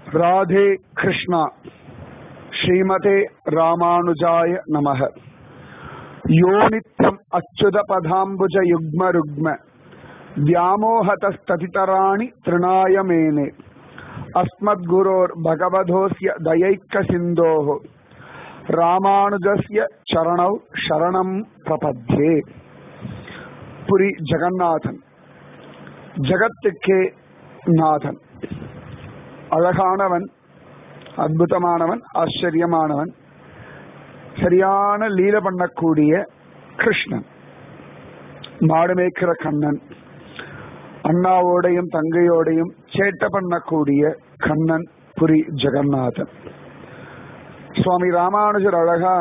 ராதே கிருஷ்ணா ஸ்ரீமதே ராமானுஜாய நமக யோ நித்யம் அச்சுத பதாம்புஜ யுக்ம ருக்ம व्यामोहतस्ततितराणि तृणाय मेने अस्मद्गुरोर्भगवधोऽस्य दयैक्यसिन्धोः ராமானுஜஸ்ய சரணௌ சரணம் பிரபத்யே புரி ஜெகநாதன் ஜகத்துக்கே நாதன் அழகானவன் அற்புதமானவன் ஆச்சரியமானவன் சரியான லீல பண்ணக்கூடிய கிருஷ்ணன் மாடு மேய்க்கிற கண்ணன் அண்ணாவோடையும் தங்கையோடையும் சேட்டை பண்ணக்கூடிய கண்ணன் புரி ஜெகநாதன் சுவாமி ராமானுஜர் அழகா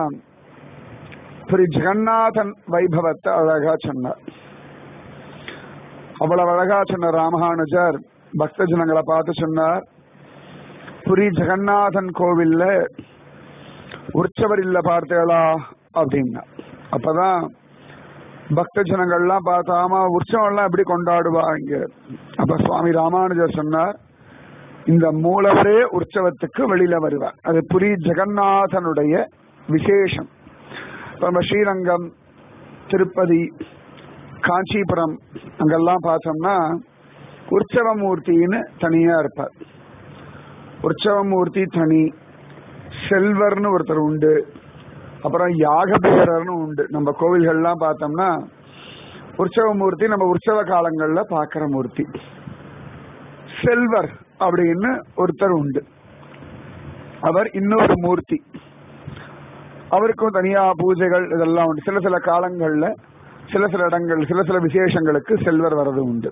புரி ஜெகநாதன் வைபவத்தை அழகா சொன்னார் அவ்வளவு அழகா சொன்ன ராமானுஜர் பக்த ஜனங்களை பார்த்து சொன்னார் புரி ஜெகநாதன் கோவில்ல உற்சவர் இல்ல பார்த்தேளா அப்படின்னா அப்பதான் பக்த ஜனங்கள்லாம் பார்த்தாம உற்சவம்லாம் எப்படி கொண்டாடுவாங்க அப்ப சுவாமி ராமானுஜர் சொன்னார் இந்த மூலவரே உற்சவத்துக்கு வெளியில வருவார் அது புரி ஜெகநாதனுடைய விசேஷம் இப்ப நம்ம ஸ்ரீரங்கம் திருப்பதி காஞ்சிபுரம் அங்கெல்லாம் பார்த்தோம்னா உற்சவமூர்த்தின்னு தனியா இருப்பார் உற்சவமூர்த்தி தனி செல்வர்னு ஒருத்தர் உண்டு அப்புறம் யாகபீரர்னு உண்டு நம்ம கோவில்கள்லாம் பார்த்தோம்னா உற்சவ மூர்த்தி நம்ம உற்சவ காலங்கள்ல பாக்குற மூர்த்தி செல்வர் அப்படின்னு ஒருத்தர் உண்டு அவர் இன்னொரு மூர்த்தி அவருக்கும் தனியா பூஜைகள் இதெல்லாம் உண்டு சில சில காலங்கள்ல சில சில இடங்கள் சில சில விசேஷங்களுக்கு செல்வர் வர்றது உண்டு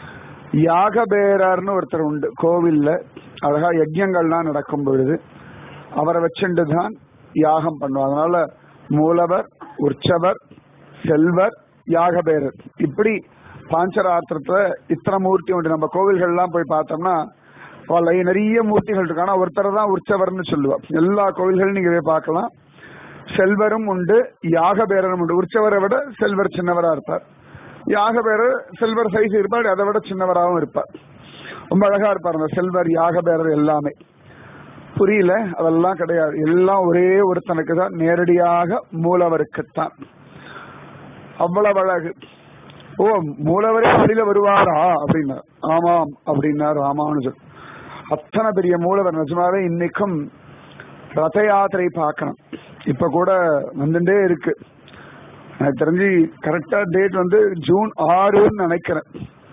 யாகபேரர்னு ஒருத்தர் உண்டு கோவில்ல அழகா யஜ்யங்கள்லாம் நடக்கும் பொழுது அவரை வச்சுட்டு தான் யாகம் பண்ணுவோம் அதனால மூலவர் உற்சவர் செல்வர் யாகபேரர் இப்படி பாஞ்சராத்திரத்துல இத்தனை மூர்த்தி உண்டு நம்ம கோவில்கள்லாம் போய் பார்த்தோம்னா நிறைய மூர்த்திகள் இருக்கு ஆனா ஒருத்தர் தான் உற்சவர்னு சொல்லுவோம் எல்லா கோவில்களும் நீங்க போய் பார்க்கலாம் செல்வரும் உண்டு யாகபேரரும் உண்டு உற்சவரை விட செல்வர் சின்னவரா இருப்பார் யாகபேரர் செல்வர் சைஸ் இருப்பார் அதை விட சின்னவராகவும் இருப்பார் ரொம்ப அழகா இருப்பார் அந்த செல்வர் யாகபேரர் எல்லாமே புரியல அதெல்லாம் கிடையாது எல்லாம் ஒரே ஒருத்தனுக்கு தான் நேரடியாக மூலவருக்குத்தான் அவ்வளவு அழகு ஓ மூலவரே வெளியில வருவாரா அப்படின்னா ஆமாம் அப்படின்னா ராமானுஜர் அத்தனை பெரிய மூலவர் நிஜமாவே இன்னைக்கும் ரத யாத்திரை பார்க்கணும் இப்ப கூட வந்துட்டே இருக்கு எனக்கு தெரிஞ்சு கரெக்டா டேட் வந்து ஜூன் ஆறுன்னு நினைக்கிறேன்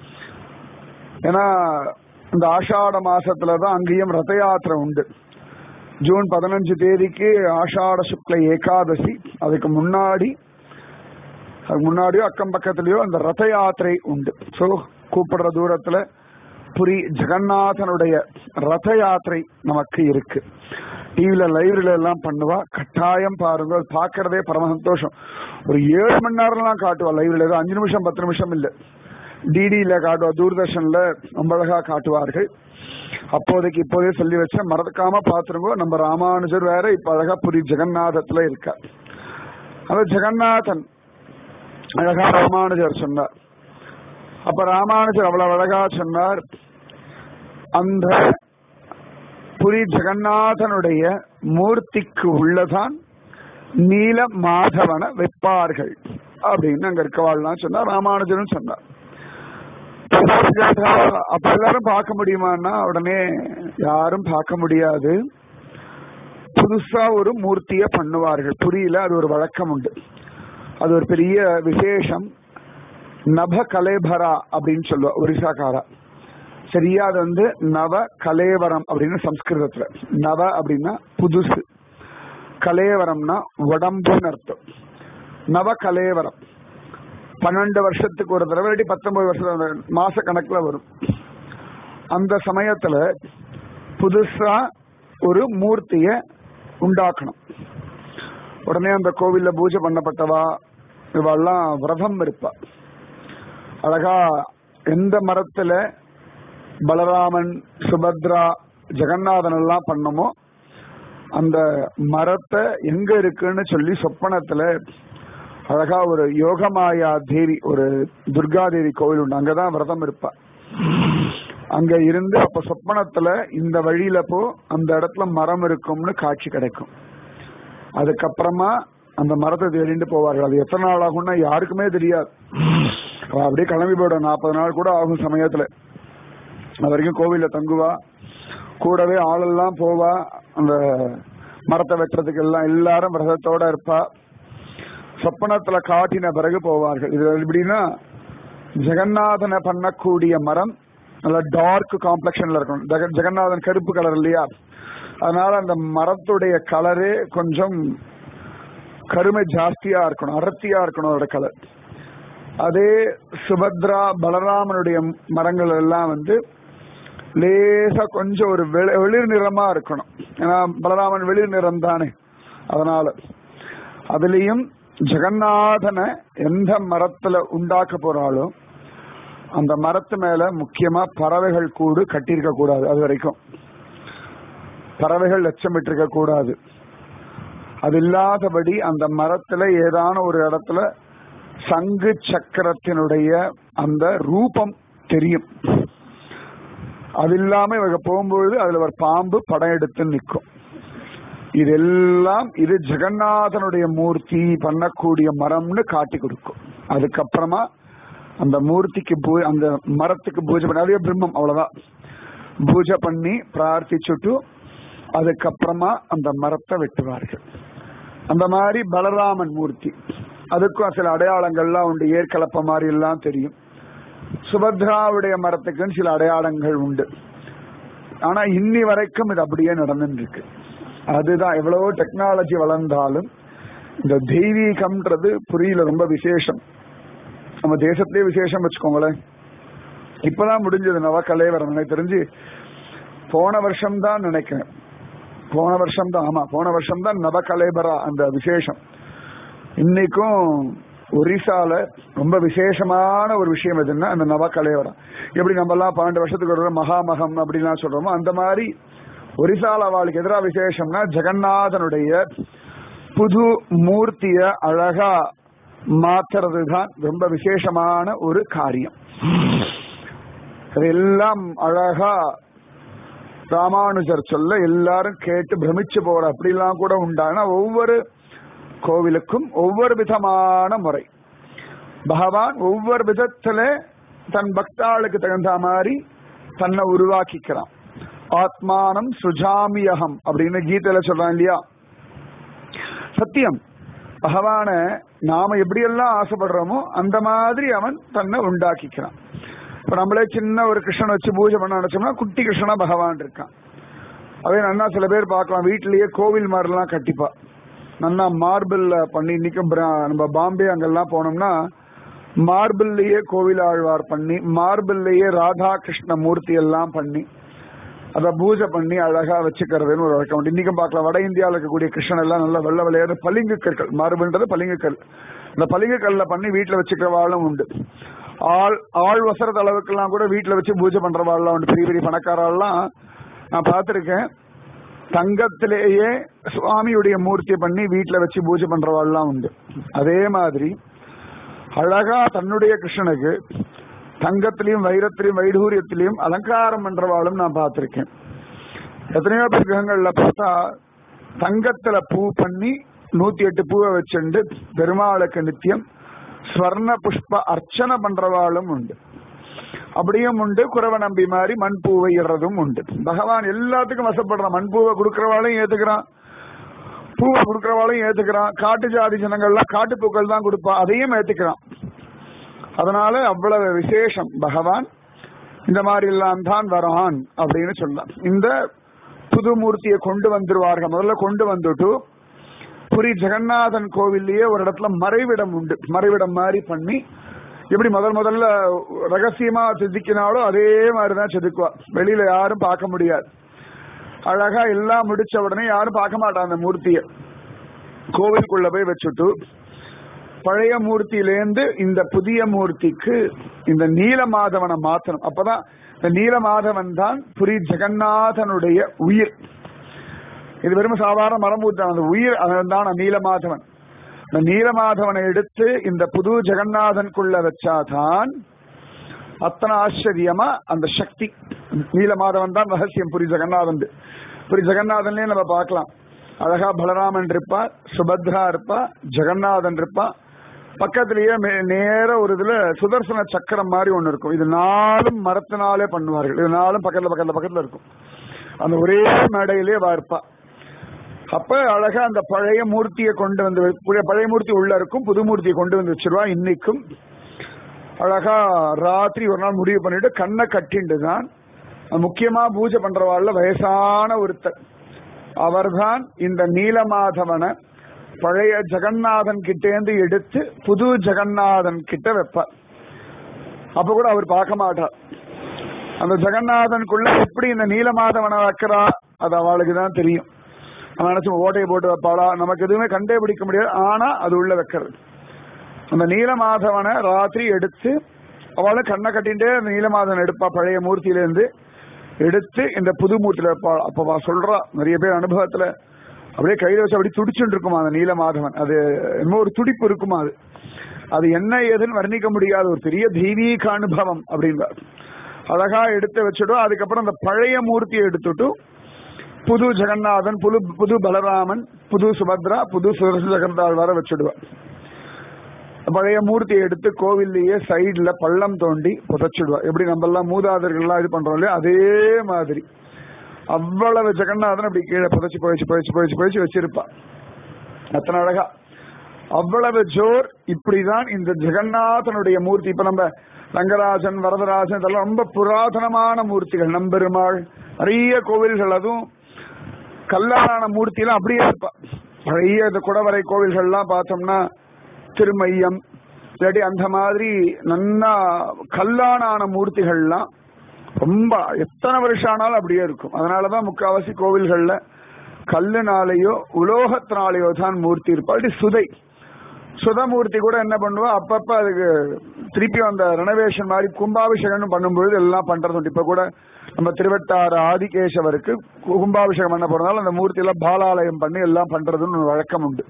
ஏன்னா இந்த ஆஷாட மாசத்துலதான் அங்கேயும் ரத யாத்திரை உண்டு ஜூன் பதினஞ்சு தேதிக்கு ஆஷாட சுக்ல ஏகாதசி அதுக்கு முன்னாடி அதுக்கு முன்னாடியோ அக்கம் பக்கத்துலயோ அந்த ரத யாத்திரை உண்டு ஸோ கூப்பிடுற தூரத்துல புரி ஜெகநாதனுடைய ரத யாத்திரை நமக்கு இருக்கு டிவில லைவ்ல எல்லாம் பண்ணுவா கட்டாயம் பாருங்க அது பாக்குறதே பரம சந்தோஷம் ஒரு ஏழு மணி நேரம்லாம் காட்டுவா லைவ்ல ஏதோ அஞ்சு நிமிஷம் பத்து நிமிஷம் இல்ல டிடியில காட்டுவா தூர்தர்ஷன்ல ரொம்ப அழகா காட்டுவார்கள் அப்போதைக்கு இப்போதே சொல்லி வச்ச மறக்காம பாத்துருங்கோ நம்ம ராமானுஜர் வேற இப்ப அழகா புரி ஜெகநாதத்துல இருக்கா அந்த ஜெகநாதன் அழகா ராமானுஜர் சொன்னார் அப்ப ராமானுஜர் அவ்வளவு அழகா சொன்னார் அந்த புரி ஜெகநாதனுடைய மூர்த்திக்கு உள்ளதான் நீல மாதவன வைப்பார்கள் அப்படின்னு அங்க இருக்கவாள்லாம் சொன்னார் ராமானுஜரும் சொன்னார் அப்ப எல்லாரும் பார்க்க முடியுமான்னா உடனே யாரும் பார்க்க முடியாது புதுசா ஒரு மூர்த்திய பண்ணுவார்கள் புரியல அது ஒரு வழக்கம் உண்டு அது ஒரு பெரிய விசேஷம் நப கலேபரா அப்படின்னு சொல்லுவா ஒரிசாக்காரா சரியா அது வந்து நவ கலேவரம் அப்படின்னு சம்ஸ்கிருதத்துல நவ அப்படின்னா புதுசு கலேவரம்னா உடம்புன்னு அர்த்தம் நவ கலேவரம் பன்னெண்டு வருஷத்துக்கு ஒரு தடவை இல்லாட்டி பத்தொன்பது வருஷம் மாச கணக்குல வரும் அந்த சமயத்துல புதுசா ஒரு மூர்த்திய உண்டாக்கணும் உடனே அந்த கோவில்ல பூஜை பண்ணப்பட்டவா இவெல்லாம் விரதம் இருப்பா அழகா எந்த மரத்துல பலராமன் சுபத்ரா ஜெகநாதன் எல்லாம் பண்ணுமோ அந்த மரத்தை எங்க இருக்குன்னு சொல்லி சொப்பனத்துல அழகா ஒரு யோகமாயா தேவி ஒரு துர்கா தேவி கோவில் உண்டு அங்கதான் விரதம் இருப்பா அங்க இருந்து அப்ப சொப்பனத்துல இந்த வழியில போ அந்த இடத்துல மரம் இருக்கும்னு காட்சி கிடைக்கும் அதுக்கப்புறமா அந்த மரத்தை தேடிட்டு போவார்கள் அது எத்தனை நாள் ஆகும்னா யாருக்குமே தெரியாது அவ அப்படியே கிளம்பி போயிடும் நாற்பது நாள் கூட ஆகும் சமயத்துல அது வரைக்கும் கோவில்ல தங்குவா கூடவே ஆளெல்லாம் போவா அந்த மரத்தை வெட்டுறதுக்கு எல்லாம் எல்லாரும் விரதத்தோட இருப்பா சொப்பனத்துல காட்டின பிறகு போவார்கள் இது எப்படின்னா ஜெகநாதனை பண்ணக்கூடிய மரம் நல்ல டார்க் காம்ப்ளெக்ஷன்ல இருக்கும் ஜெக- ஜெகநாதன் கருப்பு கலர் இல்லையா அதனால அந்த மரத்துடைய கலரே கொஞ்சம் கருமை ஜாஸ்தியா இருக்கணும் அடர்த்தியா இருக்கணும் அதோட கலர் அதே சுபத்ரா பலராமனுடைய மரங்கள் எல்லாம் வந்து லேசா கொஞ்சம் ஒரு வெளி- வெளிர் நிறமா இருக்கணும் ஏன்னா பலராமன் வெளிர் நிறம் தானே அதனால அதுலயும் ஜெகநாதனை எந்த மரத்துல உண்டாக்க போறாளோ அந்த மரத்து மேல முக்கியமா பறவைகள் கூடு கட்டியிருக்க கூடாது அது வரைக்கும் பறவைகள் லட்சமிட்டிருக்க கூடாது அது இல்லாதபடி அந்த மரத்துல ஏதான ஒரு இடத்துல சங்கு சக்கரத்தினுடைய அந்த ரூபம் தெரியும் அது இல்லாம இவங்க போகும்பொழுது அதுல ஒரு பாம்பு படம் எடுத்து நிற்கும் இதெல்லாம் இது ஜெகநாதனுடைய மூர்த்தி பண்ணக்கூடிய மரம்னு காட்டி கொடுக்கும் அதுக்கப்புறமா அந்த மூர்த்திக்கு பூ அந்த மரத்துக்கு பூஜை பண்ணி அதே பிரம்மம் அவ்வளவுதான் பூஜை பண்ணி பிரார்த்திச்சுட்டு அதுக்கப்புறமா அந்த மரத்தை வெட்டுவார்கள் அந்த மாதிரி பலராமன் மூர்த்தி அதுக்கும் சில அடையாளங்கள்லாம் உண்டு ஏற்கலப்ப மாதிரி எல்லாம் தெரியும் சுபத்ராவுடைய மரத்துக்குன்னு சில அடையாளங்கள் உண்டு ஆனா இன்னி வரைக்கும் இது அப்படியே நடந்துட்டு இருக்கு அதுதான் எவ்வளவோ டெக்னாலஜி வளர்ந்தாலும் இந்த தெய்வீகம்ன்றது புரியல ரொம்ப விசேஷம் நம்ம தேசத்திலே விசேஷம் வச்சுக்கோங்களேன் இப்பதான் முடிஞ்சது நவக்கலைவரம் எனக்கு தெரிஞ்சு போன வருஷம் தான் நினைக்கிறேன் போன வருஷம் தான் ஆமா போன வருஷம் தான் நவகலேபரா அந்த விசேஷம் இன்னைக்கும் ஒரிசால ரொம்ப விசேஷமான ஒரு விஷயம் எதுன்னா அந்த நவகலேவரம் எப்படி நம்ம எல்லாம் பன்னெண்டு வருஷத்துக்கு ஒரு தடவை மகாமகம் அப்படின்லாம் சொல்றோமோ அந்த மாதிரி ஒரிசால அவளுக்கு எதிராக விசேஷம்னா ஜெகநாதனுடைய புது மூர்த்திய அழகா மாத்துறது தான் ரொம்ப விசேஷமான ஒரு காரியம் அதெல்லாம் அழகா ராமானுஜர் சொல்ல எல்லாரும் கேட்டு பிரமிச்சு போற அப்படிலாம் கூட உண்டான ஒவ்வொரு கோவிலுக்கும் ஒவ்வொரு விதமான முறை பகவான் ஒவ்வொரு விதத்துல தன் பக்தாளுக்கு தகுந்த மாதிரி தன்னை உருவாக்கிக்கிறான் ஆத்மானம் சுஜாமியகம் அப்படின்னு கீதையில சொல்றான் இல்லையா சத்தியம் பகவான நாம எப்படியெல்லாம் ஆசைப்படுறோமோ அந்த மாதிரி அவன் தன்னை உண்டாக்கிக்கிறான் இப்ப நம்மளே சின்ன ஒரு கிருஷ்ணன் வச்சு பூஜை பண்ண நினைச்சோம்னா குட்டி கிருஷ்ணனா பகவான் இருக்கான் அதே நன்னா சில பேர் பார்க்கலாம் வீட்டிலேயே கோவில் மாதிரிலாம் கட்டிப்பா நல்லா மார்பிள்ல பண்ணி இன்னைக்கும் பிர- நம்ம பாம்பே அங்கெல்லாம் போனோம்னா மார்பிள்லயே கோவில் ஆழ்வார் பண்ணி மார்பிள்லயே ராதா கிருஷ்ண மூர்த்தி எல்லாம் பண்ணி அத பூஜை பண்ணி அழகா வச்சுக்கிறதுன்னு ஒரு வழக்கம் உண்டு. இன்னைக்கும் பார்க்கலாம் வட இந்தியாவில் இருக்கக்கூடிய கிருஷ்ணன் எல்லாம் நல்லா வெள்ள விளையாடு பளிங்கு கற்கள் மார்பிள்ன்றது பளிங்கு கல் இந்த பளிங்கு கல்ல பண்ணி வீட்டுல வச்சுக்கிறவாளும் உண்டு ஆள் ஆள் வசரத் அளவுக்கெல்லாம் கூட வீட்டுல வச்சு பூஜை பண்றவாள்லாம் உண்டு பெரிய பெரிய பணக்காரெல்லாம் நான் பார்த்திருக்கேன் தங்கத்திலேயே சுவாமியுடைய மூர்த்தியை பண்ணி வீட்டுல வச்சு பூஜை பண்றவாள்லாம் உண்டு அதே மாதிரி அழகா தன்னுடைய கிருஷ்ணனுக்கு தங்கத்திலையும் வைரத்திலையும் வைடூரியத்திலையும் அலங்காரம் பண்றவாளும் நான் பார்த்திருக்கேன் எத்தனையோ பேர் கிரகங்கள்ல பார்த்தா தங்கத்துல பூ பண்ணி நூத்தி எட்டு பூவை வச்சுண்டு பெருமாளுக்கு நித்தியம் ஸ்வர்ண புஷ்ப அர்ச்சனை பண்றவாளும் உண்டு அப்படியும் உண்டு குறவ நம்பி மாதிரி மண் பூவை இடுறதும் உண்டு பகவான் எல்லாத்துக்கும் வசப்படுறான் மண் பூவை கொடுக்கறவாளையும் ஏத்துக்கிறான் பூவை கொடுக்கறவாளையும் ஏத்துக்கிறான் காட்டு ஜாதி ஜனங்கள்லாம் காட்டு பூக்கள் தான் கொடுப்பா அதையும் ஏத்துக்கிறான் அதனால அவ்வளவு விசேஷம் பகவான் இந்த மாதிரி எல்லாம் தான் வரான் அப்படின்னு சொல்லலாம் இந்த புது மூர்த்தியை கொண்டு வந்துருவார்கள் முதல்ல கொண்டு வந்துட்டு புரி ஜெகநாதன் கோவில்லயே ஒரு இடத்துல மறைவிடம் உண்டு மறைவிடம் மாதிரி பண்ணி எப்படி முதல் முதல்ல ரகசியமா செதுக்கினாலோ அதே மாதிரிதான் செதுக்குவா வெளியில யாரும் பார்க்க முடியாது அழகா எல்லாம் முடிச்ச உடனே யாரும் பார்க்க மாட்டாங்க அந்த மூர்த்திய கோவிலுக்குள்ள போய் வச்சுட்டு பழைய மூர்த்தியிலேருந்து இந்த புதிய மூர்த்திக்கு இந்த நீலமாதவனை மாத்தணும் அப்பதான் இந்த நீலமாதவன் தான் புரி ஜெகநாதனுடைய உயிர் இது வெறும் சாதாரண மரமூர்த்தம் அந்த உயிர் அவன் தான் நீலமாதவன் இந்த நீலமாதவனை எடுத்து இந்த புது ஜெகநாதனுக்குள்ள வச்சாதான் அத்தனை ஆச்சரியமா அந்த சக்தி நீலமாதவன் தான் ரகசியம் புரி ஜெகநாதன் புரி ஜெகநாதன்லயே நம்ம பார்க்கலாம் அழகா பலராமன் இருப்பா சுபத்ரா இருப்பா ஜெகநாதன் இருப்பா பக்கத்திலேயே மே- நேர ஒரு இதுல சுதர்சன சக்கரம் மாதிரி ஒண்ணு இருக்கும் இது நாலும் மரத்தினாலே பண்ணுவார்கள் இது நாலும் பக்கத்துல பக்கத்துல பக்கத்துல இருக்கும் அந்த ஒரே மேடையிலே வா இருப்பா அப்ப அழகா அந்த பழைய மூர்த்தியை கொண்டு வந்து வை- புதிய பழைய மூர்த்தி உள்ள இருக்கும் புது மூர்த்தியை கொண்டு வந்து வச்சிருவா இன்னைக்கும் அழகா ராத்திரி ஒரு நாள் முடிவு பண்ணிட்டு கண்ணை கட்டிண்டு தான் முக்கியமா பூஜை பண்றவாள்ல வயசான ஒருத்தர் அவர்தான் இந்த நீலமாதவனை பழைய ஜெகநாதன் கிட்டேந்து எடுத்து புது ஜெகநாதன் கிட்ட வைப்பார் அப்ப கூட அவர் பார்க்க மாட்டார் அந்த ஜெகநாதனுக்குள்ள எப்படி இந்த நீலமாதவனை வைக்கிறா அது அவளுக்கு தான் தெரியும் அவன் நினைச்சு ஓட்டையை போட்டு வைப்பாளா நமக்கு எதுவுமே கண்டே பிடிக்க முடியாது ஆனா அது உள்ள வைக்கிறது அந்த நீலமாதவனை ராத்திரி எடுத்து அவளும் கண்ணை கட்டின்டே அந்த நீலமாதவன் எடுப்பா பழைய மூர்த்தியில இருந்து எடுத்து இந்த புது மூர்த்தியில வைப்பா அப்ப அவ சொல்றா நிறைய பேர் அனுபவத்துல அப்படியே கையில வச்சு அப்படி துடிச்சுட்டு இருக்குமா அந்த நீலமாதவன் அது என்னமோ ஒரு துடிப்பு இருக்குமா அது அது என்ன ஏதுன்னு வர்ணிக்க முடியாத ஒரு பெரிய தெய்வீக அனுபவம் அப்படின்றார் அழகா எடுத்து வச்சுடும் அதுக்கப்புறம் அந்த பழைய மூர்த்தியை எடுத்துட்டு புது ஜெகநாதன் புது புது பலராமன் புது சுபத்ரா புது சுதர்சன ஜெகந்தாள் வர வச்சுடுவார் பழைய மூர்த்தியை எடுத்து கோவில்லையே சைடுல பள்ளம் தோண்டி புதைச்சிடுவா எப்படி நம்ம எல்லாம் மூதாதர்கள் எல்லாம் இது பண்றோம் இல்லையா அதே மாதிரி அவ்வளவு ஜெகநாதன் அப்படி கீழே புதைச்சு புதைச்சு புதைச்சு புதைச்சு புதைச்சு வச்சிருப்பா அத்தனை அழகா அவ்வளவு ஜோர் இப்படிதான் இந்த ஜெகநாதனுடைய மூர்த்தி இப்ப நம்ம ரங்கராஜன் வரதராஜன் இதெல்லாம் ரொம்ப புராதனமான மூர்த்திகள் நம்பெருமாள் நிறைய கோவில்கள் அதுவும் கல்லான மூர்த்தியெல்லாம் அப்படியே இருப்பா பழைய இந்த குடவரை கோவில்கள்லாம் பார்த்தோம்னா திருமையம் இல்லாட்டி அந்த மாதிரி நன்னா கல்லான மூர்த்திகள்லாம் ரொம்ப எத்தனை வருஷம் ஆனாலும் அப்படியே இருக்கும் அதனாலதான் முக்காவாசி கோவில்கள்ல கல்லுனாலேயோ உலோகத்தினாலேயோ தான் மூர்த்தி இருப்பா அப்படி சுதை சுதமூர்த்தி கூட என்ன பண்ணுவா அப்பப்ப அதுக்கு திருப்பி அந்த ரெனோவேஷன் மாதிரி கும்பாபிஷேகம் பண்ணும்பொழுது எல்லாம் பண்றது உண்டு இப்ப கூட நம்ம திருவட்டாறு ஆதிகேசவருக்கு கும்பாபிஷேகம் பண்ண போறதுனால அந்த மூர்த்தி எல்லாம் பாலாலயம் பண்ணி எல்லாம் பண்றதுன்னு ஒரு வழக்கம் உண்டு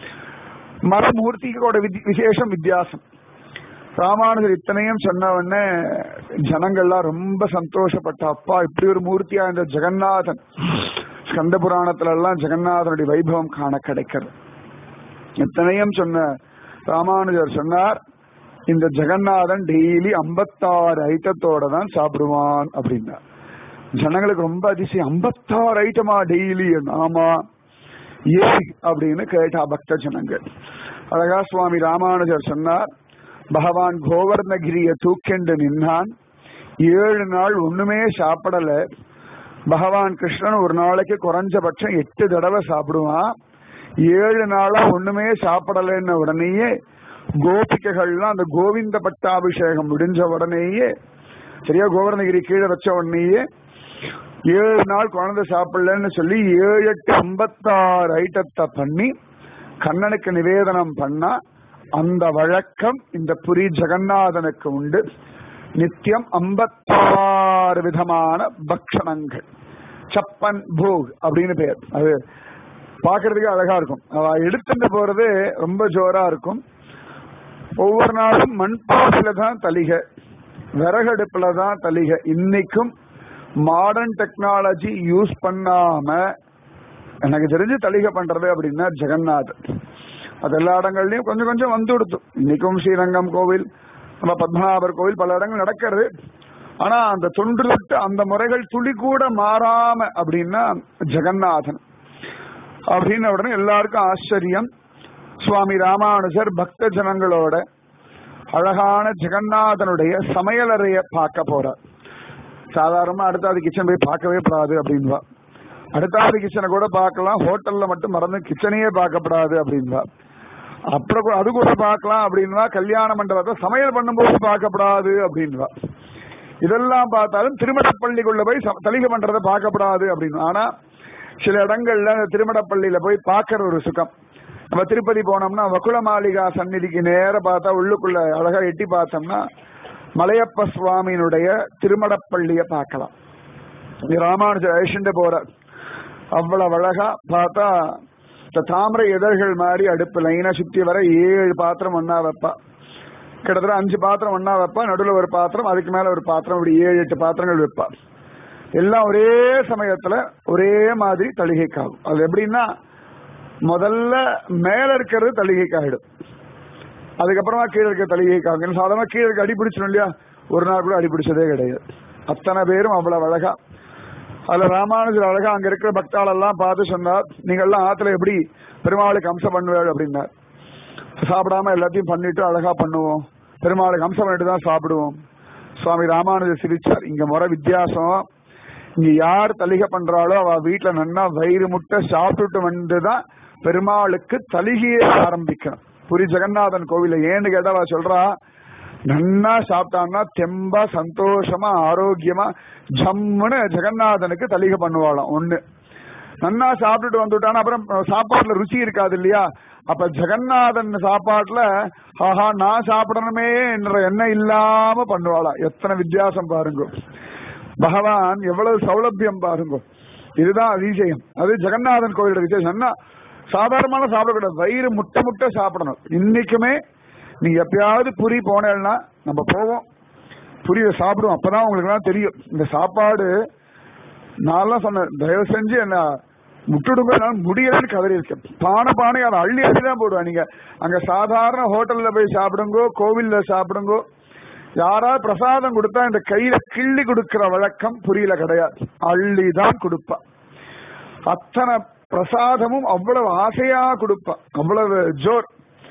மரமூர்த்திக்கோட விதி விசேஷம் வித்தியாசம் ராமானுஜர் இத்தனையும் சொன்ன உடனே ஜனங்கள்லாம் ரொம்ப சந்தோஷப்பட்ட அப்பா இப்படி ஒரு மூர்த்தியா இந்த ஜெகநாதன் ஸ்கந்த புராணத்துல எல்லாம் ஜெகநாதனுடைய வைபவம் காண கிடைக்கிறது இத்தனையும் சொன்ன ராமானுஜர் சொன்னார் இந்த ஜெகநாதன் டெய்லி ஐம்பத்தாறு ஐட்டத்தோட தான் சாப்பிடுவான் அப்படின்னா ஜனங்களுக்கு ரொம்ப அதிசயம் ஐம்பத்தாறு ஐட்டமா டெய்லி ஆமா ஏன் அப்படின்னு கேட்டா பக்த ஜனங்கள் அழகா சுவாமி ராமானுஜர் சொன்னார் பகவான் கோவர்ணகிரிய தூக்கெண்டு நின்னான் ஏழு நாள் ஒண்ணுமே சாப்பிடல பகவான் கிருஷ்ணன் ஒரு நாளைக்கு குறைஞ்சபட்சம் எட்டு தடவை சாப்பிடுவான் ஏழு நாளா ஒண்ணுமே சாப்பிடலன்ன உடனேயே கோபிகைகள்லாம் அந்த கோவிந்த பட்டாபிஷேகம் முடிஞ்ச உடனேயே சரியா கோவர்ணகிரி கீழே வச்ச உடனேயே ஏழு நாள் குழந்தை சாப்பிடலன்னு சொல்லி ஏழு எட்டு ஐம்பத்தாறு ஐட்டத்தை பண்ணி கண்ணனுக்கு நிவேதனம் பண்ணா அந்த வழக்கம் இந்த புரி ஜெகநாதனுக்கு உண்டு நித்தியம் ஐம்பத்தாறு விதமான பக்ஷணங்கள் சப்பன் போக் அப்படின்னு பேர் அது பாக்குறதுக்கு அழகா இருக்கும் அவ எடுத்துட்டு போறது ரொம்ப ஜோரா இருக்கும் ஒவ்வொரு நாளும் மண்பாசில தான் தலிகை விறகடுப்புல தான் தலிகை இன்னைக்கும் மாடர்ன் டெக்னாலஜி யூஸ் பண்ணாம எனக்கு தெரிஞ்சு தலிகை பண்றது அப்படின்னா ஜெகநாத் அது எல்லா இடங்கள்லயும் கொஞ்சம் கொஞ்சம் வந்து கொடுத்து இன்னைக்கும் ஸ்ரீரங்கம் கோவில் நம்ம பத்மநாபர் கோவில் பல இடங்கள் நடக்கிறது ஆனா அந்த தொன்று தொட்டு அந்த முறைகள் துளி கூட மாறாம அப்படின்னா ஜெகநாதன் அப்படின்ன உடனே எல்லாருக்கும் ஆச்சரியம் சுவாமி ராமானுஜர் பக்த ஜனங்களோட அழகான ஜெகநாதனுடைய சமையலறைய பார்க்க போறார் சாதாரணமா அடுத்தாது கிச்சன் போய் பார்க்கவே கூடாது அப்படின்வா அடுத்தாது கிச்சனை கூட பார்க்கலாம் ஹோட்டல்ல மட்டும் மறந்து கிச்சனையே பார்க்கப்படாது அப்படின்வா அப்புறம் கூட- அது கூட பார்க்கலாம் அப்படின்வா கல்யாண மண்டபத்தை சமையல் பண்ணும்போது பார்க்கப்படாது அப்படின்வா இதெல்லாம் பார்த்தாலும் திருமணப்பள்ளிக்குள்ள போய் ச- தலிகை பண்றதை பார்க்கப்படாது அப்படின்னு ஆனா சில இடங்கள்ல அந்த திருமணப்பள்ளியில போய் பார்க்கற ஒரு சுகம் நம்ம திருப்பதி போனோம்னா வகுல மாளிகா சந்நிதிக்கு நேர பார்த்தா உள்ளுக்குள்ள அழகா எட்டி பார்த்தோம்னா மலையப்ப சுவாமியினுடைய திருமணப்பள்ளிய பார்க்கலாம் இங்க ராமானுஜர் அழிச்சுட்டு போறார் அவ்வளவு அழகா பார்த்தா இந்த தாமரை இதழ்கள் மாதிரி அடுப்பு லைனா சுத்தி வர ஏழு பாத்திரம் ஒன்னா வைப்பா கிட்டத்தட்ட அஞ்சு பாத்திரம் ஒன்னா வைப்பா நடுவில் ஒரு பாத்திரம் அதுக்கு மேல ஒரு பாத்திரம் இப்படி ஏழு எட்டு பாத்திரங்கள் வைப்பா எல்லாம் ஒரே சமயத்துல ஒரே மாதிரி தளிகைக்காகும் அது எப்படின்னா முதல்ல மேல இருக்கிறது தளிகைக்காயிடும் அதுக்கப்புறமா கீழே இருக்க தளிகைக்காகும் சாதாரண கீழே இருக்க அடி பிடிச்சிடும் இல்லையா ஒரு நாள் கூட அடி பிடிச்சதே கிடையாது அத்தனை பேரும் அவ்வளவு அழகா அதுல ராமானுஜர் அழகா அங்க இருக்கிற பக்தாள் எல்லாம் பார்த்து சொன்னார் நீங்க எல்லாம் ஆத்துல எப்படி பெருமாளுக்கு அம்சம் பண்ணுவேள் அப்படின்னார் சாப்பிடாம எல்லாத்தையும் பண்ணிட்டு அழகா பண்ணுவோம் பெருமாளுக்கு அம்சம் பண்ணிட்டு தான் சாப்பிடுவோம் சுவாமி ராமானுஜர் சிரிச்சார் இங்க முறை வித்தியாசம் இங்க யார் தலிகை பண்றாளோ அவ வீட்டுல நன்னா வயிறு முட்டை சாப்பிட்டுட்டு வந்துதான் பெருமாளுக்கு தலிகையை ஆரம்பிக்கணும் புரி ஜெகநாதன் கோவில ஏன்னு கேட்டா அவ சொல்றா நன்னா சாப்பிட்டான்னா தெம்பா சந்தோஷமா ஆரோக்கியமா ஜம்முன்னு ஜெகநாதனுக்கு தலிகை பண்ணுவாளாம் ஒண்ணு நன்னா சாப்பிட்டுட்டு வந்துட்டானா அப்புறம் சாப்பாட்டுல ருச்சி இருக்காது இல்லையா அப்ப ஜெகநாதன் சாப்பாட்டுல ஆஹா நான் சாப்பிடணுமே என்ற எண்ணம் இல்லாம பண்ணுவாளாம் எத்தனை வித்தியாசம் பாருங்க பகவான் எவ்வளவு சௌலபியம் பாருங்க இதுதான் அதிசயம் அது ஜெகநாதன் கோயிலோட விசேஷம் என்ன சாதாரணமான சாப்பிடக்கூடாது வயிறு முட்டை முட்டை சாப்பிடணும் இன்னைக்குமே நீங்க எப்பயாவது புரி போனேன்னா நம்ம போவோம் புரிய சாப்பிடுவோம் அப்பதான் உங்களுக்கு எல்லாம் தெரியும் இந்த சாப்பாடு நான் சொன்னேன் தயவு செஞ்சு என்ன முட்டுடுங்க என்னால முடியலன்னு கதறி இருக்கேன் பானை பானை அதை அள்ளி அள்ளி தான் போடுவேன் நீங்க அங்க சாதாரண ஹோட்டல்ல போய் சாப்பிடுங்கோ கோவில்ல சாப்பிடுங்கோ யாராவது பிரசாதம் கொடுத்தா இந்த கையில கிள்ளி கொடுக்கிற வழக்கம் புரியல கிடையாது அள்ளி தான் கொடுப்பா அத்தனை பிரசாதமும் அவ்வளவு ஆசையா கொடுப்பா அவ்வளவு ஜோர்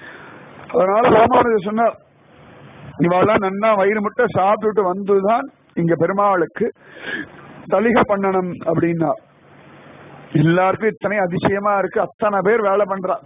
அதனால ராமானுஜர் சொன்னார் இவாளெல்லாம் நன்னா வயிறு முட்டை சாப்பிட்டுட்டு வந்துதான் இங்க பெருமாளுக்கு தலிகை பண்ணணும் அப்படின்னா எல்லாருக்கும் இத்தனை அதிசயமா இருக்கு அத்தனை பேர் வேலை பண்றா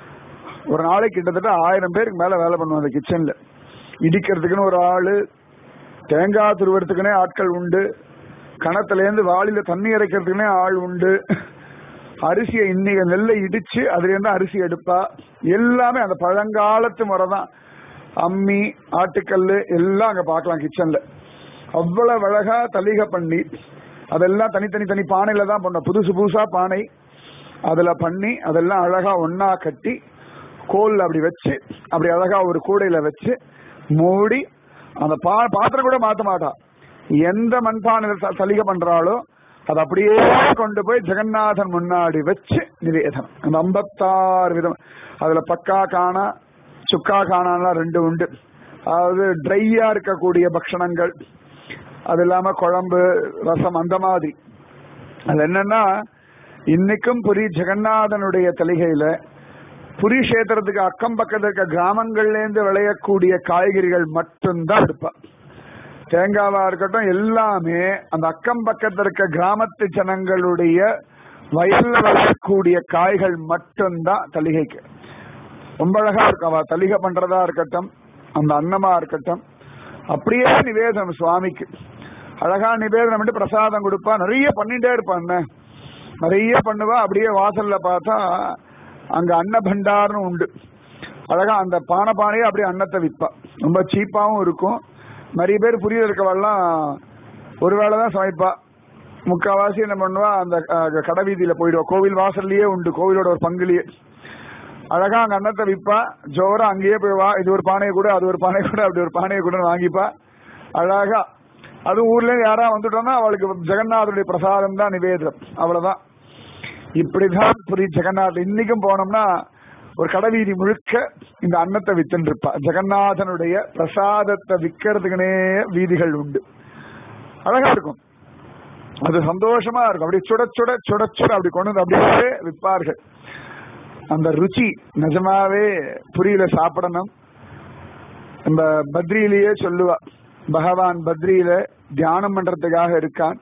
ஒரு நாளைக்கு கிட்டத்தட்ட ஆயிரம் பேருக்கு மேல வேலை பண்ணுவோம் அந்த கிச்சன்ல இடிக்கிறதுக்குன்னு ஒரு ஆளு தேங்காய் துருவறதுக்குனே ஆட்கள் உண்டு கணத்துல இருந்து வாளியில தண்ணி இறைக்கிறதுக்குனே ஆள் உண்டு அரிசியை இன்னைக்கு நெல்லை இடிச்சு அதுல இருந்து அரிசி எடுப்பா எல்லாமே அந்த பழங்காலத்து முறை தான் அம்மி ஆட்டுக்கல்லு எல்லாம் அங்க பார்க்கலாம் கிச்சன்ல அவ்வளவு அழகா தலிகை பண்ணி அதெல்லாம் தனித்தனி தனி பானையில தான் பண்ணோம் புதுசு புதுசா பானை அதுல பண்ணி அதெல்லாம் அழகா ஒன்னா கட்டி கோல்ல அப்படி வச்சு அப்படி அழகா ஒரு கூடையில வச்சு மூடி அந்த பா பாத்திரம் கூட மாத்த மாட்டா எந்த மண்பானையில சலிகை பண்றாளோ அது அப்படியே கொண்டு போய் ஜெகநாதன் முன்னாடி வச்சு நிவேதனம் அந்த ஐம்பத்தாறு விதம் அதுல பக்கா காணா சுக்கா காணாலாம் ரெண்டு உண்டு அதாவது ட்ரையா இருக்கக்கூடிய பக்ஷணங்கள் அது இல்லாம குழம்பு ரசம் அந்த மாதிரி அது என்னன்னா இன்னைக்கும் புரி ஜெகநாதனுடைய தலிகையில புரி கஷேத்திரத்துக்கு அக்கம் பக்கத்துல இருக்க கிராமங்கள்ல இருந்து விளையக்கூடிய காய்கறிகள் மட்டும்தான் எடுப்பா தேங்காவா இருக்கட்டும் எல்லாமே அந்த அக்கம் பக்கத்துல இருக்க கிராமத்து ஜனங்களுடைய வயல்ல வளரக்கூடிய காய்கள் மட்டும்தான் தலிகைக்கு ரொம்ப அழகா இருக்கும் அவ தலிகை பண்றதா இருக்கட்டும் அந்த அன்னமா இருக்கட்டும் அப்படியே நிவேதனம் சுவாமிக்கு அழகா நிவேதனம் பண்ணி பிரசாதம் கொடுப்பா நிறைய பண்ணிட்டே இருப்பான் நிறைய பண்ணுவா அப்படியே வாசல்ல பார்த்தா அங்க அன்ன பண்டார்னு உண்டு அழகா அந்த பானை பானையே அப்படியே அன்னத்தை விற்பா ரொம்ப சீப்பாவும் இருக்கும் நிறைய பேர் புரிய இருக்கவெல்லாம் ஒருவேளை தான் சமைப்பா முக்காவாசி என்ன பண்ணுவா அந்த அஹ், கடை வீதியில போயிடுவா கோவில் வாசல்லயே உண்டு கோவிலோட ஒரு பங்குலயே அழகா அங்க அன்னத்தை விற்பா ஜோரா அங்கேயே போய் வா இது ஒரு பானையை கூட அது ஒரு பானை கூட அப்படி ஒரு பானையை கூட வாங்கிப்பா அழகா அது ஊர்ல இருந்து யாரா வந்துட்டோம்னா அவளுக்கு ஜெகநாதருடைய பிரசாதம் தான் நிவேதனம் அவ்வளவுதான் இப்படிதான் புரி ஜெகநாத் இன்னைக்கும் போனோம்னா ஒரு கடை வீதி முழுக்க இந்த அன்னத்தை வித்துன்னு இருப்பா ஜெகநாதனுடைய பிரசாதத்தை விற்கிறதுக்குனே வீதிகள் உண்டு அழகா இருக்கும் அது சந்தோஷமா இருக்கும் அப்படி சுட சுட சுட சுட அப்படி கொண்டு வந்து அப்படியே விற்பார்கள் அந்த ருச்சி நிஜமாவே புரியல சாப்பிடணும் நம்ம பத்ரியிலேயே சொல்லுவா பகவான் பத்ரியில தியானம் பண்றதுக்காக இருக்கான்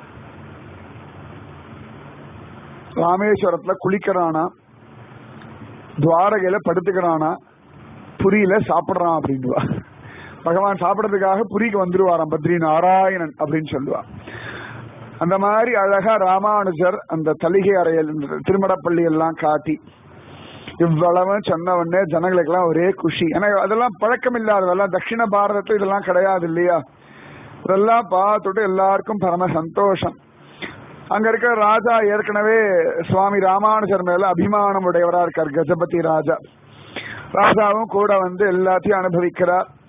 ராமேஸ்வரத்துல குளிக்கிறானா துவாரகையில படுத்துக்கிறானா புரியில சாப்பிடுறான் அப்படின்வா பகவான் சாப்பிடறதுக்காக புரிக்கு வந்துருவாராம் பத்ரி நாராயணன் அப்படின்னு சொல்லுவா அந்த மாதிரி அழகா ராமானுஜர் அந்த தலிகை அறையல் இந்த திருமடப்பள்ளி எல்லாம் காட்டி இவ்வளவு சொன்ன உடனே ஜனங்களுக்கு எல்லாம் ஒரே குஷி ஏன்னா அதெல்லாம் பழக்கம் இல்லாததெல்லாம் தட்சிண பாரதத்துல இதெல்லாம் கிடையாது இல்லையா இதெல்லாம் பார்த்துட்டு எல்லாருக்கும் பரம சந்தோஷம் அங்க இருக்கிற ராஜா ஏற்கனவே சுவாமி ராமானுஜர் மேல அபிமானம் உடையவரா இருக்கார் கஜபதி ராஜா ராஜாவும் கூட வந்து எல்லாத்தையும் அனுபவிக்கிறார்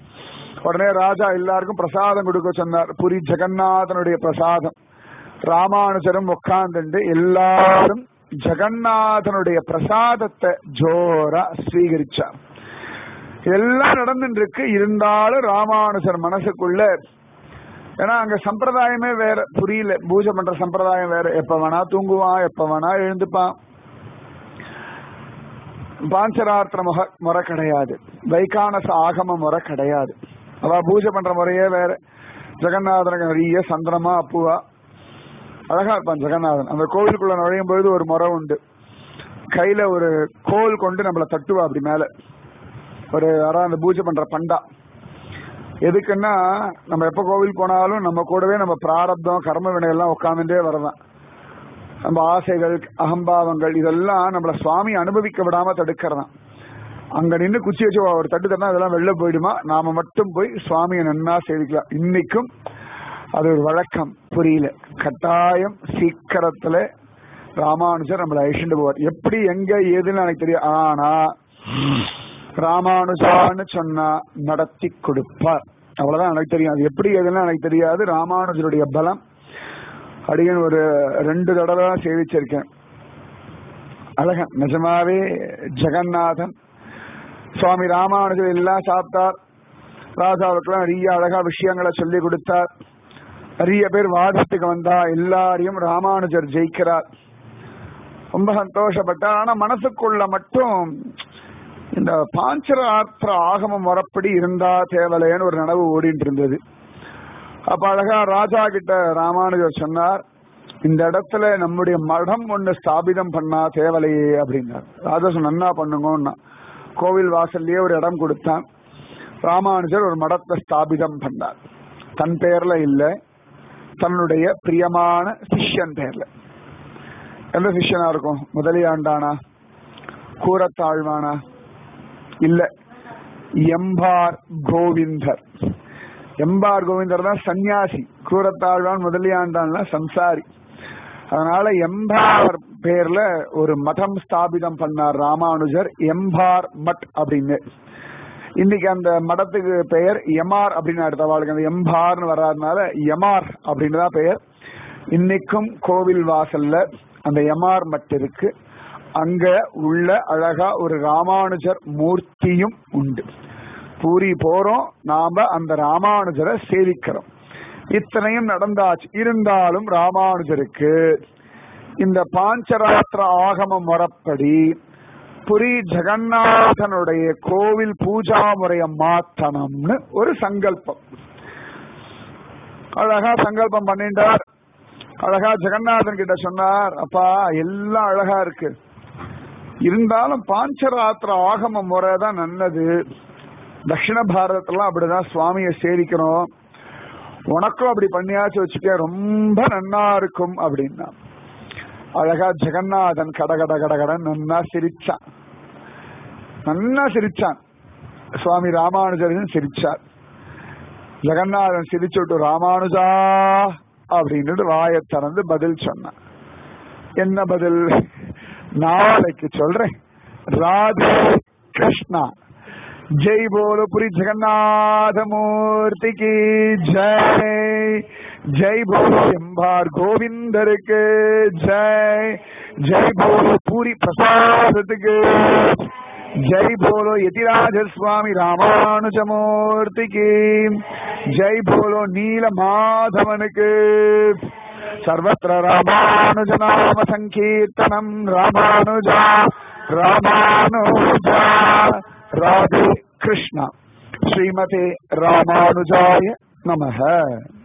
உடனே ராஜா எல்லாருக்கும் பிரசாதம் கொடுக்க சொன்னார் புரி ஜெகநாதனுடைய பிரசாதம் ராமானுஜரும் உட்கார்ந்துண்டு எல்லாரும் ஜெகநாதனுடைய பிரசாதத்தை ஜோரா ஸ்வீகரிச்சார் எல்லாம் நடந்துட்டு இருக்கு இருந்தாலும் ராமானுஜர் மனசுக்குள்ள ஏன்னா அங்க சம்பிரதாயமே வேற புரியல பூஜை பண்ற சம்பிரதாயம் வேற எப்ப வேணா தூங்குவான் எப்ப வேணா எழுந்துப்பான் பாஞ்சரார்த்த முக முறை கிடையாது வைகானச ஆகம முறை கிடையாது அவ பூஜை பண்ற முறையே வேற ஜெகநாதனுக்கு நிறைய சந்திரமா அப்புவா அழகா இருப்பான் ஜெகநாதன் அந்த கோவிலுக்குள்ள நுழையும் பொழுது ஒரு முறை உண்டு கையில ஒரு கோல் கொண்டு நம்மள தட்டுவா அப்படி மேல ஒரு யாரா அந்த பூஜை பண்ற பண்டா எதுக்குன்னா நம்ம எப்ப கோவில் போனாலும் நம்ம கூடவே நம்ம பிராரப்தம் கர்ம வினையெல்லாம் உட்காந்துட்டே வரதான் நம்ம ஆசைகள் அகம்பாவங்கள் இதெல்லாம் நம்மள சுவாமி அனுபவிக்க விடாம தடுக்கிறதான் அங்க நின்று குச்சி வச்சு ஒரு தட்டு தட்டா அதெல்லாம் வெளில போயிடுமா நாம மட்டும் போய் சுவாமியை நன்னா சேவிக்கலாம் இன்னைக்கும் அது ஒரு வழக்கம் புரியல கட்டாயம் சீக்கிரத்துல ராமானுஜர் நம்மளை அழிச்சுட்டு போவார் எப்படி எங்க ஏதுன்னு எனக்கு தெரியும் ஆனா ராமானுஜான்னு சொன்னா நடத்தி கொடுப்பார் அவ்வளவுதான் எனக்கு தெரியும் அது எப்படி எதுன்னு எனக்கு தெரியாது ராமானுஜருடைய பலம் அடியன் ஒரு ரெண்டு தடவை தான் சேவிச்சிருக்கேன் அழகன் நிஜமாவே ஜெகநாதன் சுவாமி ராமானுஜர் எல்லாம் சாப்பிட்டார் ராஜாவுக்கெல்லாம் நிறைய அழகா விஷயங்களை சொல்லி கொடுத்தார் நிறைய பேர் வாதத்துக்கு வந்தா எல்லாரையும் ராமானுஜர் ஜெயிக்கிறார் ரொம்ப சந்தோஷப்பட்டார் ஆனா மனசுக்குள்ள மட்டும் இந்த பாஞ்சராத்திர ஆகமம் முறப்படி இருந்தா தேவலைன்னு ஒரு நனவு ஓடிட்டு இருந்தது அப்ப அழகா ராஜா கிட்ட ராமானுஜர் சொன்னார் இந்த இடத்துல நம்முடைய மடம் ஒண்ணு ஸ்தாபிதம் பண்ணா தேவலையே அப்படின்னார் ராஜா சொன்ன நன்னா பண்ணுங்கன்னா கோவில் வாசல்லயே ஒரு இடம் கொடுத்தான் ராமானுஜர் ஒரு மடத்தை ஸ்தாபிதம் பண்ணார் தன் பேர்ல இல்ல தன்னுடைய பிரியமான சிஷ்யன் பேர்ல எந்த சிஷ்யனா இருக்கும் முதலியாண்டானா கூரத்தாழ்வானா இல்ல எம்பார் கோவிந்தர் எம்பார் கோவிந்தர் தான் சன்னியாசி கூரத்தாழ்வான் முதலியாண்டான்ல சம்சாரி அதனால எம்பார் பேர்ல ஒரு மதம் ஸ்தாபிதம் பண்ணார் ராமானுஜர் எம்பார் மட் அப்படின்னு இன்னைக்கு அந்த மடத்துக்கு பெயர் எமார் அப்படின்னு அடுத்த வாழ்க்கை அந்த எம்பார்னு வராதனால எமார் அப்படின்னு தான் பெயர் இன்னைக்கும் கோவில் வாசல்ல அந்த எமார் மட் இருக்கு அங்க உள்ள அழகா ஒரு ராமானுஜர் மூர்த்தியும் உண்டு பூரி போறோம் நாம அந்த ராமானுஜரை சேவிக்கிறோம் இத்தனையும் நடந்தாச்சு இருந்தாலும் ராமானுஜருக்கு இந்த பாஞ்சராத்திர ஆகம முறப்படி புரி ஜெகநாதனுடைய கோவில் பூஜா முறைய மாத்தணும்னு ஒரு சங்கல்பம் அழகா சங்கல்பம் பண்ணிட்டார் அழகா ஜெகநாதன் கிட்ட சொன்னார் அப்பா எல்லாம் அழகா இருக்கு இருந்தாலும் பாஞ்சராத்திர ஆகம முறை தான் நல்லது தட்சிண பாரதத்தெல்லாம் அப்படிதான் சுவாமியை சேவிக்கணும் உனக்கும் அப்படி பண்ணியாச்சு வச்சுக்க ரொம்ப நன்னா இருக்கும் அப்படின்னா அழகா ஜெகநாதன் கட கட கட கடன் நன்னா சிரிச்சான் நன்னா சிரிச்சான் சுவாமி ராமானுஜரும் சிரிச்சார் ஜெகநாதன் சிரிச்சுட்டு ராமானுஜா அப்படின்னு வாயை திறந்து பதில் சொன்னான் என்ன பதில் நாளைக்கு சொல்றேன் ராதே கிருஷ்ணா ஜெய் போலோ புரி ஜெகநாத மூர்த்தி கி ஜெய் ஜெய் போலோ எம்பார் கோவிந்தருக்கு ஜெய் ஜெய் போலோ பூரி பிரசாதத்துக்கு ஜெய் போலோ யதிராஜ சுவாமி ராமானுஜமூர்த்தி கி ஜெய் போலோ நீல மாதவனுக்கு सर्वत्र रामानुजनाम सङ्कीर्तनम् रामानुजा रामानुजा राधे कृष्ण श्रीमते रामानुजाय नमः